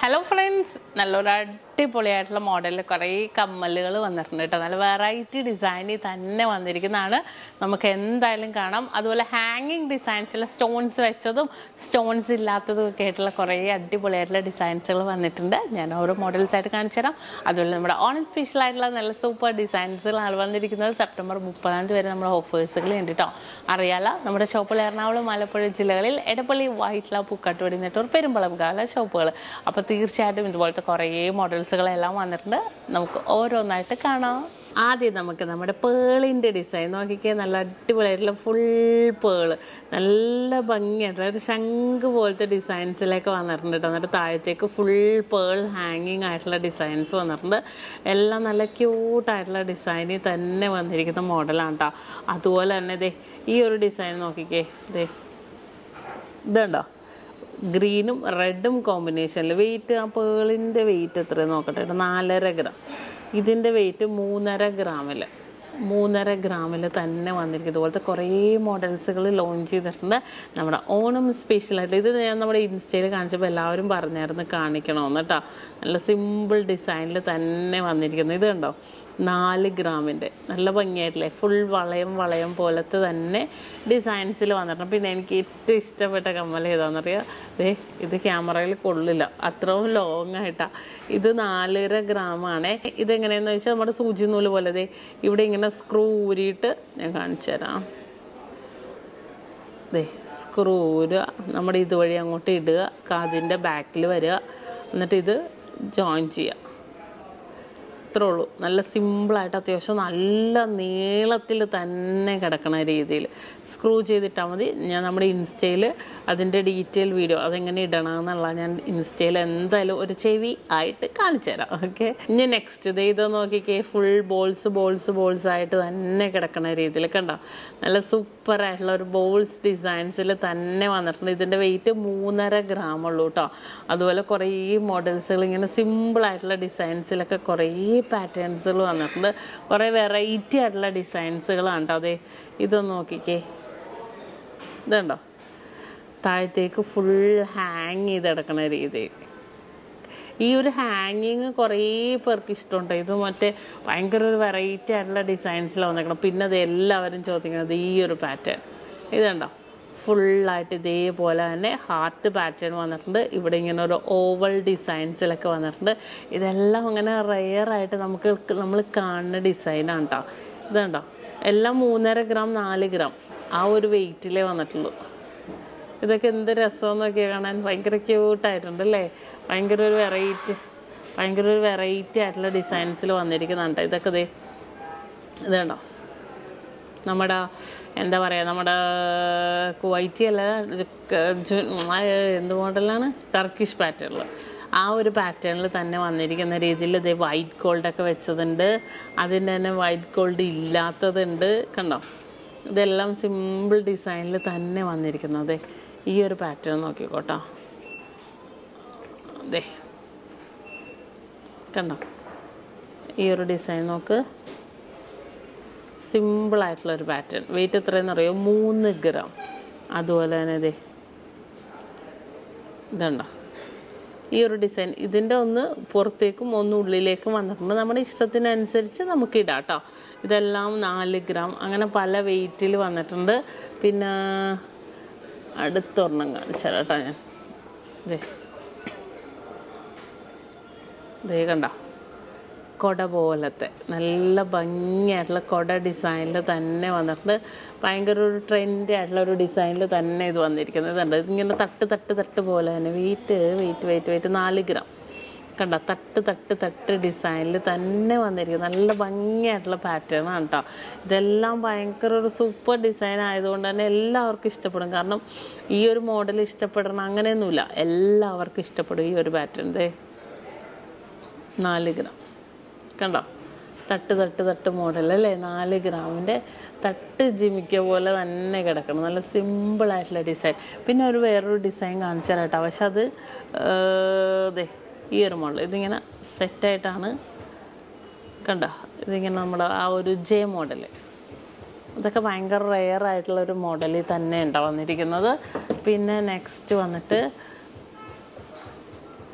hello friends നല്ലൊരു അടിപൊളിയായിട്ടുള്ള മോഡലിൽ കുറേ കമ്മലുകൾ വന്നിട്ടുണ്ട് കേട്ടോ നല്ല വെറൈറ്റി ഡിസൈനിൽ തന്നെ വന്നിരിക്കുന്നതാണ് നമുക്ക് എന്തായാലും കാണാം അതുപോലെ ഹാങ്ങിങ് ഡിസൈൻസിൽ സ്റ്റോൺസ് വെച്ചതും സ്റ്റോൺസ് ഇല്ലാത്തതും ഒക്കെ ആയിട്ടുള്ള കുറേ അടിപൊളിയായിട്ടുള്ള ഡിസൈൻസുകൾ വന്നിട്ടുണ്ട് ഞാൻ ഓരോ മോഡൽസ് ആയിട്ട് കാണിച്ചു തരാം അതുപോലെ നമ്മുടെ ഓണം സ്പെഷ്യൽ ആയിട്ടുള്ള നല്ല സൂപ്പർ ഡിസൈൻസുകളാണ് വന്നിരിക്കുന്നത് സെപ്റ്റംബർ മുപ്പതാം തീയതി വരെ നമ്മുടെ ഓഫേഴ്സുകൾ ഉണ്ട് കേട്ടോ അറിയാലോ നമ്മുടെ ഷോപ്പിൽ എറണാകുളം ആലപ്പുഴ ജില്ലകളിൽ എടപ്പള്ളി വൈറ്റ്ല പൂക്കാട്ടുപടി നെട്ടൂർ പെരുമ്പളം കാല ഷോപ്പുകൾ അപ്പോൾ തീർച്ചയായിട്ടും ഇതുപോലത്തെ കുറേ മോഡൽസുകളെല്ലാം വന്നിട്ടുണ്ട് നമുക്ക് ഓരോന്നായിട്ട് കാണാം ആദ്യം നമുക്ക് നമ്മുടെ പേളിൻ്റെ ഡിസൈൻ നോക്കിക്കേ നല്ല അടിപൊളിയായിട്ടുള്ള ഫുൾ പേള് നല്ല ഭംഗിയായിട്ടുള്ള ഒരു ശംഖ് പോലത്തെ ഡിസൈൻസിലേക്ക് വന്നിട്ടുണ്ട് കേട്ടോ എന്നിട്ട് താഴത്തേക്ക് ഫുൾ പേൾ ഹാങ്ങിങ് ആയിട്ടുള്ള ഡിസൈൻസ് വന്നിട്ടുണ്ട് എല്ലാം നല്ല ക്യൂട്ടായിട്ടുള്ള ഡിസൈനിൽ തന്നെ വന്നിരിക്കുന്ന മോഡലാണ് കേട്ടോ അതുപോലെ തന്നെ ദേ ഈ ഒരു ഡിസൈൻ നോക്കിക്കേ ദേ ഇതുണ്ടോ ഗ്രീനും റെഡും കോമ്പിനേഷനിൽ വെയിറ്റ് ആ പേളിൻ്റെ വെയിറ്റ് എത്രയാണ് നോക്കട്ടെ കേട്ടോ നാലര ഗ്രാം ഇതിൻ്റെ വെയിറ്റ് മൂന്നര ഗ്രാമിൽ മൂന്നര ഗ്രാമിൽ തന്നെ വന്നിരിക്കും ഇതുപോലത്തെ കുറേ മോഡൽസുകൾ ലോഞ്ച് ചെയ്തിട്ടുണ്ട് നമ്മുടെ ഓണം സ്പെഷ്യലായിട്ട് ഇത് ഞാൻ നമ്മുടെ ഇൻസ്റ്റയിൽ കാണിച്ചപ്പോൾ എല്ലാവരും പറഞ്ഞായിരുന്നു കാണിക്കണമെന്ന് കേട്ടോ നല്ല സിമ്പിൾ ഡിസൈനിൽ തന്നെ വന്നിരിക്കുന്നു ഇത് കണ്ടോ നാല് ഗ്രാമിൻ്റെ നല്ല ഭംഗിയായിട്ടില്ലേ ഫുൾ വളയം വളയം പോലത്തെ തന്നെ ഡിസൈൻസിൽ വന്നിട്ടുണ്ട് പിന്നെ എനിക്ക് ഏറ്റവും ഇഷ്ടപ്പെട്ട കമ്മൽ ഏതാണെന്നറിയാം ദേ ഇത് ക്യാമറയിൽ കൊള്ളില്ല അത്രയും ലോങ് ആയിട്ടാ ഇത് നാലര ഗ്രാമാണ് ഇതെങ്ങനെയാന്ന് വെച്ചാൽ നമ്മുടെ സൂചി നൂല് പോലെ ദേ ഇവിടെ ഇങ്ങനെ സ്ക്രൂ ഊരിയിട്ട് ഞാൻ കാണിച്ചു തരാം ദേ സ്ക്രൂ ഊരുക നമ്മുടെ ഇതുവഴി അങ്ങോട്ട് ഇടുക കാതിൻ്റെ ബാക്കിൽ വരിക എന്നിട്ട് ഇത് ജോയിൻ ചെയ്യുക ഇത്രേ ഉള്ളൂ നല്ല സിമ്പിളായിട്ട് അത്യാവശ്യം നല്ല നീളത്തിൽ തന്നെ കിടക്കണ രീതിയിൽ സ്ക്രൂ ചെയ്തിട്ടാൽ മതി ഞാൻ നമ്മുടെ ഇൻസ്റ്റയിൽ അതിൻ്റെ ഡീറ്റെയിൽ വീഡിയോ അതെങ്ങനെ ഇടണം എന്നുള്ള ഞാൻ ഇൻസ്റ്റയിൽ എന്തായാലും ഒരു ചെവി ആയിട്ട് കാണിച്ചു തരാം ഓക്കെ ഇനി നെക്സ്റ്റ് ഇത് ഇത് നോക്കിക്കേ ഫുൾ ബോൾസ് ബോൾസ് ബോൾസ് ആയിട്ട് തന്നെ കിടക്കണ രീതിയിൽ കണ്ടോ നല്ല സൂപ്പർ ആയിട്ടുള്ള ഒരു ബോൾസ് ഡിസൈൻസിൽ തന്നെ വന്നിട്ടുണ്ട് ഇതിൻ്റെ വെയിറ്റ് മൂന്നര ഗ്രാം ഉള്ളൂ കേട്ടോ അതുപോലെ കുറേ മോഡൽസുകൾ ഇങ്ങനെ സിമ്പിൾ ആയിട്ടുള്ള ഡിസൈൻസിലൊക്കെ കുറേ പാറ്റേൺസുകൾ വന്നിട്ടുണ്ട് കുറേ വെറൈറ്റി ആയിട്ടുള്ള ഡിസൈൻസുകളാണ് കേട്ടോ അതെ ഇതൊന്ന് നോക്കിക്കേ ഇതുണ്ടോ താഴത്തേക്ക് ഫുൾ ഹാങ് ചെയ്ത് കിടക്കണ രീതിയിൽ ഈ ഒരു ഹാങ്ങിങ് കുറേ പേർക്ക് ഇഷ്ടമുണ്ട് ഇത് മറ്റേ ഭയങ്കര ഒരു വെറൈറ്റി ആയിട്ടുള്ള ഡിസൈൻസിൽ വന്നേക്കണം പിന്നെ അത് എല്ലാവരും ചോദിക്കുന്നത് ഈ ഒരു പാറ്റേൺ ഇതുണ്ടോ ഫുള്ളായിട്ട് ഇതേപോലെ തന്നെ ഹാർട്ട് പാറ്റേൺ വന്നിട്ടുണ്ട് ഇവിടെ ഇങ്ങനെ ഒരു ഓവൽ ഡിസൈൻസിലൊക്കെ വന്നിട്ടുണ്ട് ഇതെല്ലാം അങ്ങനെ റെയറായിട്ട് നമുക്ക് നമ്മൾ കാണുന്ന ഡിസൈനാണ് കേട്ടോ ഇതുണ്ടോ എല്ലാം മൂന്നര ഗ്രാം നാല് ഗ്രാം ആ ഒരു വെയിറ്റിലേ വന്നിട്ടുള്ളൂ ഇതൊക്കെ എന്ത് രസമെന്നൊക്കെ കാണാൻ ഭയങ്കര ക്യൂട്ടായിട്ടുണ്ട് അല്ലേ ഭയങ്കര ഒരു വെറൈറ്റി ഭയങ്കര ഒരു വെറൈറ്റി ആയിട്ടുള്ള ഡിസൈൻസിൽ വന്നിരിക്കുന്നുണ്ട് ഇതൊക്കെ ദേ ഇത് കണ്ടോ നമ്മുടെ എന്താ പറയുക നമ്മുടെ കുവൈറ്റി അല്ല എന്ത് മോഡലാണ് ടർക്കിഷ് പാറ്റേണിൽ ആ ഒരു പാറ്റേണിൽ തന്നെ വന്നിരിക്കുന്ന രീതിയിൽ ഇത് വൈറ്റ് ഗോൾഡൊക്കെ വെച്ചതുണ്ട് അതിൻ്റെ തന്നെ വൈറ്റ് ഗോൾഡ് ഇല്ലാത്തതുണ്ട് കണ്ടോ ഇതെല്ലാം സിമ്പിൾ ഡിസൈനിൽ തന്നെ വന്നിരിക്കുന്നത് ഈ ഒരു പാറ്റേൺ നോക്കിക്കോട്ടോ അതെ കണ്ടോ ഈ ഒരു ഡിസൈൻ നോക്ക് സിമ്പിൾ ആയിട്ടുള്ള ഒരു പാറ്റേൺ വെയിറ്റ് എത്രയെന്ന് അറിയോ മൂന്ന് ഗ്രാം അതുപോലെ തന്നെ ഇതേ ഇതുണ്ടോ ഈ ഒരു ഡിസൈൻ ഇതിൻ്റെ ഒന്ന് പുറത്തേക്കും ഒന്ന് ഉള്ളിലേക്കും വന്നിട്ടുണ്ട് നമ്മുടെ ഇഷ്ടത്തിനനുസരിച്ച് നമുക്ക് ഇടാം കേട്ടോ ഇതെല്ലാം നാല് ഗ്രാം അങ്ങനെ പല വെയിറ്റിൽ വന്നിട്ടുണ്ട് പിന്നെ അടുത്തൊരെണ്ണം കാണിച്ചു കേട്ടോ ഞാൻ ദേ ദേ കണ്ട കൊട പോലത്തെ നല്ല ഭംഗിയായിട്ടുള്ള കൊട ഡിസൈനിൽ തന്നെ വന്നിട്ടുണ്ട് ഭയങ്കര ഒരു ട്രെൻഡി ആയിട്ടുള്ള ഒരു ഡിസൈനിൽ തന്നെ ഇത് വന്നിരിക്കുന്നത് ഇതുണ്ട് ഇതിങ്ങനെ തട്ട് തട്ട് തട്ട് പോലെ തന്നെ വെയിറ്റ് വെയിറ്റ് വെയിറ്റ് വെയിറ്റ് നാല് ഗ്രാം കണ്ട തട്ട് തട്ട് തട്ട് ഡിസൈനിൽ തന്നെ വന്നിരിക്കും നല്ല ഭംഗിയായിട്ടുള്ള പാറ്റേൺ ആണ് കേട്ടോ ഇതെല്ലാം ഭയങ്കര ഒരു സൂപ്പർ ഡിസൈൻ ആയതുകൊണ്ട് തന്നെ എല്ലാവർക്കും ഇഷ്ടപ്പെടും കാരണം ഈ ഒരു മോഡൽ ഇഷ്ടപ്പെടണം അങ്ങനെയൊന്നുമില്ല എല്ലാവർക്കും ഇഷ്ടപ്പെടും ഈ ഒരു പാറ്റേൺ ദേ നാല് ഗ്രാം കണ്ടോ തട്ട് തട്ട് തട്ട് മോഡൽ അല്ലേ നാല് ഗ്രാമിൻ്റെ തട്ട് ജിമിക്ക പോലെ തന്നെ കിടക്കണം നല്ല സിമ്പിൾ ആയിട്ടുള്ള ഡിസൈൻ പിന്നെ ഒരു വേറൊരു ഡിസൈൻ കാണിച്ചു തരാം കേട്ടോ പക്ഷെ അത് അതെ ഈ ഒരു മോഡൽ ഇതിങ്ങനെ സെറ്റായിട്ടാണ് കണ്ടോ ഇതിങ്ങനെ നമ്മുടെ ആ ഒരു ജെ മോഡൽ ഇതൊക്കെ ഭയങ്കര റെയർ ആയിട്ടുള്ള ഒരു മോഡലിൽ തന്നെ ഉണ്ടാവും വന്നിരിക്കുന്നത് പിന്നെ നെക്സ്റ്റ് വന്നിട്ട്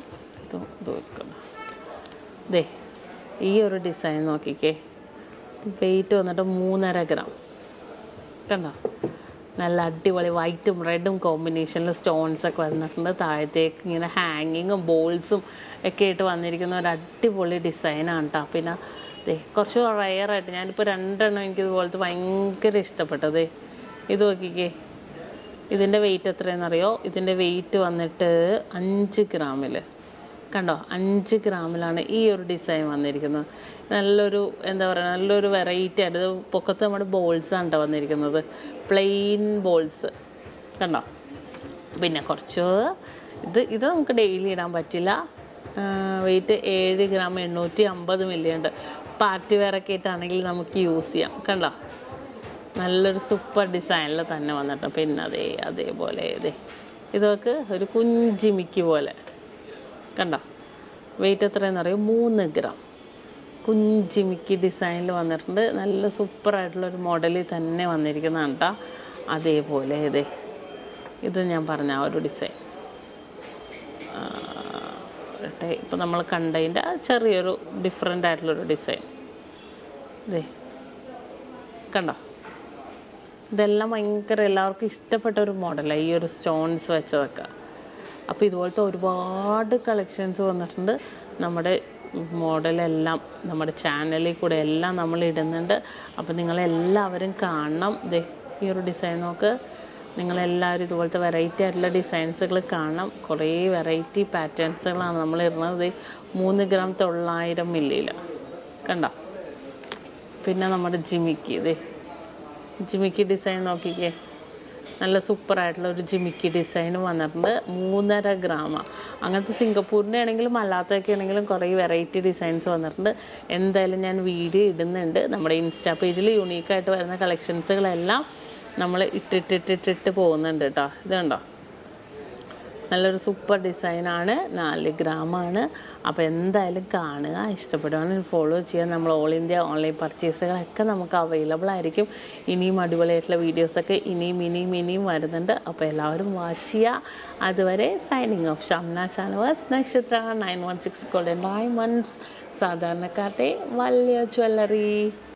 ഇതും ഇത് വെക്കണം ദേ ഈ ഒരു ഡിസൈൻ നോക്കിക്കേ വെയിറ്റ് വന്നിട്ട് മൂന്നര ഗ്രാം കണ്ടോ നല്ല അടിപൊളി വൈറ്റും റെഡും കോമ്പിനേഷനിൽ സ്റ്റോൺസ് ഒക്കെ വന്നിട്ടുണ്ട് താഴത്തേക്ക് ഇങ്ങനെ ഹാങ്ങിങ്ങും ബോൾസും ഒക്കെ ആയിട്ട് വന്നിരിക്കുന്ന ഒരു അടിപൊളി ഡിസൈനാണ് കേട്ടോ പിന്നെ ദേ കുറച്ച് റയറായിട്ട് ഞാനിപ്പോൾ രണ്ടെണ്ണം എനിക്ക് ഇതുപോലത്തെ ഭയങ്കര ഇഷ്ടപ്പെട്ടത് ഇത് നോക്കിക്കേ ഇതിൻ്റെ വെയിറ്റ് എത്രയെന്നറിയോ ഇതിൻ്റെ വെയിറ്റ് വന്നിട്ട് അഞ്ച് ഗ്രാമിൽ കണ്ടോ അഞ്ച് ഗ്രാമിലാണ് ഈ ഒരു ഡിസൈൻ വന്നിരിക്കുന്നത് നല്ലൊരു എന്താ പറയുക നല്ലൊരു വെറൈറ്റി ആയിട്ട് ഇത് പൊക്കത്ത് നമ്മുടെ ബോൾസ് ആണ് ട്ടോ വന്നിരിക്കുന്നത് പ്ലെയിൻ ബോൾസ് കണ്ടോ പിന്നെ കുറച്ച് ഇത് ഇത് നമുക്ക് ഡെയിലി ഇടാൻ പറ്റില്ല വെയിറ്റ് ഏഴ് ഗ്രാം എണ്ണൂറ്റി അമ്പത് മില്ലി ഉണ്ട് പാർട്ടി വെയറൊക്കെ ആയിട്ടാണെങ്കിൽ നമുക്ക് യൂസ് ചെയ്യാം കണ്ടോ നല്ലൊരു സൂപ്പർ ഡിസൈനിൽ തന്നെ വന്നിട്ട് പിന്നെ അതേ അതേപോലെ ഇതേ ഇതൊക്കെ ഒരു കുഞ്ചിമിക്ക് പോലെ കണ്ടോ വെയിറ്റ് എത്രയെന്ന് അറിയും മൂന്ന് ഗ്രാം കുഞ്ചിമിക്ക് ഡിസൈനിൽ വന്നിട്ടുണ്ട് നല്ല സൂപ്പർ ആയിട്ടുള്ള ഒരു മോഡലിൽ തന്നെ വന്നിരിക്കുന്നതാണ് കേട്ടോ അതേപോലെ ഇതേ ഇത് ഞാൻ പറഞ്ഞ ആ ഒരു ഡിസൈൻ ഇപ്പം നമ്മൾ കണ്ടതിൻ്റെ ചെറിയൊരു ഡിഫറെൻ്റ് ആയിട്ടുള്ളൊരു ഡിസൈൻ ഇതേ കണ്ടോ ഇതെല്ലാം ഭയങ്കര എല്ലാവർക്കും ഇഷ്ടപ്പെട്ട ഒരു മോഡലാണ് ഈ ഒരു സ്റ്റോൺസ് വെച്ചതൊക്കെ അപ്പോൾ ഇതുപോലത്തെ ഒരുപാട് കളക്ഷൻസ് വന്നിട്ടുണ്ട് നമ്മുടെ മോഡലെല്ലാം നമ്മുടെ ചാനലിൽ കൂടെ എല്ലാം നമ്മൾ ഇടുന്നുണ്ട് അപ്പോൾ നിങ്ങളെല്ലാവരും കാണണം ദേ ഈ ഒരു ഡിസൈൻ നോക്ക് നിങ്ങളെല്ലാവരും ഇതുപോലത്തെ വെറൈറ്റി ആയിട്ടുള്ള ഡിസൈൻസുകൾ കാണണം കുറേ വെറൈറ്റി പാറ്റേൺസുകളാണ് നമ്മൾ ഇടുന്നത് ദേ മൂന്ന് ഗ്രാം തൊള്ളായിരം മില്ലിയിൽ കണ്ടോ പിന്നെ നമ്മുടെ ജിമിക്ക് ഇതേ ജിമിക്ക് ഡിസൈൻ നോക്കിക്കേ നല്ല സൂപ്പർ ആയിട്ടുള്ള ഒരു ജിമിക്ക് ഡിസൈൻ വന്നിട്ടുണ്ട് മൂന്നര ഗ്രാമ അങ്ങനത്തെ സിംഗപ്പൂരിൻ്റെ ആണെങ്കിലും അല്ലാത്തതൊക്കെ ആണെങ്കിലും കുറേ വെറൈറ്റി ഡിസൈൻസ് വന്നിട്ടുണ്ട് എന്തായാലും ഞാൻ വീഡിയോ ഇടുന്നുണ്ട് നമ്മുടെ ഇൻസ്റ്റാ പേജിൽ യുണീക്കായിട്ട് വരുന്ന കളക്ഷൻസുകളെല്ലാം നമ്മൾ ഇട്ടിട്ടിട്ടിട്ടിട്ട് പോകുന്നുണ്ട് കേട്ടോ ഇത് കണ്ടോ നല്ലൊരു സൂപ്പർ ഡിസൈനാണ് നാല് ഗ്രാമാണ് അപ്പോൾ എന്തായാലും കാണുക ഇഷ്ടപ്പെടുകയാണെങ്കിൽ ഫോളോ ചെയ്യുക നമ്മൾ ഓൾ ഇന്ത്യ ഓൺലൈൻ പർച്ചേസുകളൊക്കെ നമുക്ക് അവൈലബിൾ ആയിരിക്കും ഇനിയും അടിപൊളിയായിട്ടുള്ള വീഡിയോസൊക്കെ ഇനിയും ഇനിയും ഇനിയും വരുന്നുണ്ട് അപ്പോൾ എല്ലാവരും വാച്ച് ചെയ്യുക അതുവരെ signing off Shamna Shanavas Nakshatra nine one six golden diamonds സാധാരണക്കാരുടെ വലിയ ജ്വല്ലറി